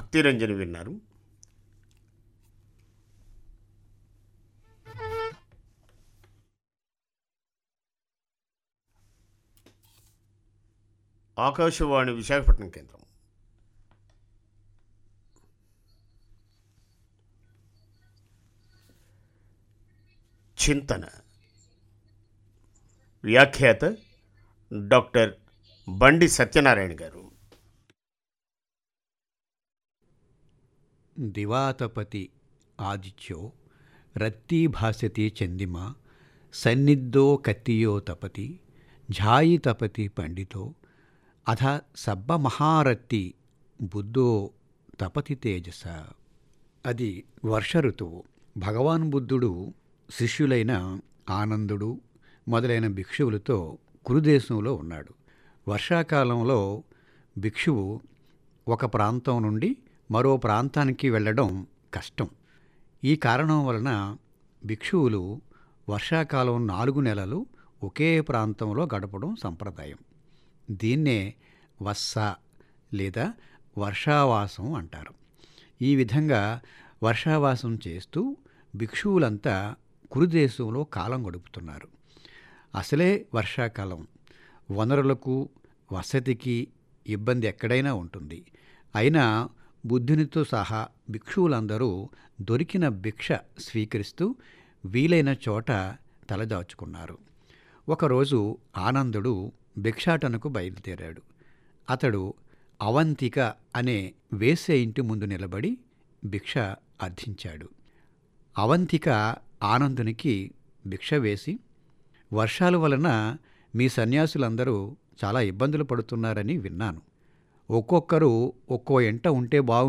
భక్తిరంజని విన్నారు ఆకాశవాణి విశాఖపట్నం కేంద్రం చింతన వ్యాఖ్యాత డాక్టర్ బండి సత్యనారాయణ గారు దివాతపతి ఆదిత్యో రత్తి భాసతి చందిమ సన్నిద్ధో కత్తియో తపతి ఝాయి తపతి పండితో అథ సబ్బమహారత్తి బుద్ధో తపతి తేజస అది వర్ష ఋతువు భగవాన్ బుద్ధుడు శిష్యులైన ఆనందుడు మొదలైన భిక్షువులతో కురుదేశంలో ఉన్నాడు వర్షాకాలంలో భిక్షువు ఒక ప్రాంతం నుండి మరో ప్రాంతానికి వెళ్ళడం కష్టం ఈ కారణం వలన భిక్షువులు వర్షాకాలం నాలుగు నెలలు ఒకే ప్రాంతంలో గడపడం సంప్రదాయం దీన్నే వస్స లేదా వర్షావాసం అంటారు ఈ విధంగా వర్షావాసం చేస్తూ భిక్షువులంతా కురుదేశంలో కాలం గడుపుతున్నారు అసలే వర్షాకాలం వనరులకు వసతికి ఇబ్బంది ఎక్కడైనా ఉంటుంది అయినా బుద్ధునితో సహా భిక్షువులందరూ దొరికిన భిక్ష స్వీకరిస్తూ వీలైన చోట తలదాచుకున్నారు ఒకరోజు ఆనందుడు భిక్షాటనకు బయలుదేరాడు అతడు అవంతిక అనే వేసే ఇంటి ముందు నిలబడి భిక్ష అర్థించాడు అవంతిక ఆనందునికి భిక్ష వేసి వర్షాల వలన మీ సన్యాసులందరూ చాలా ఇబ్బందులు పడుతున్నారని విన్నాను ఒక్కొక్కరు ఒక్కో ఎంట ఉంటే బాగు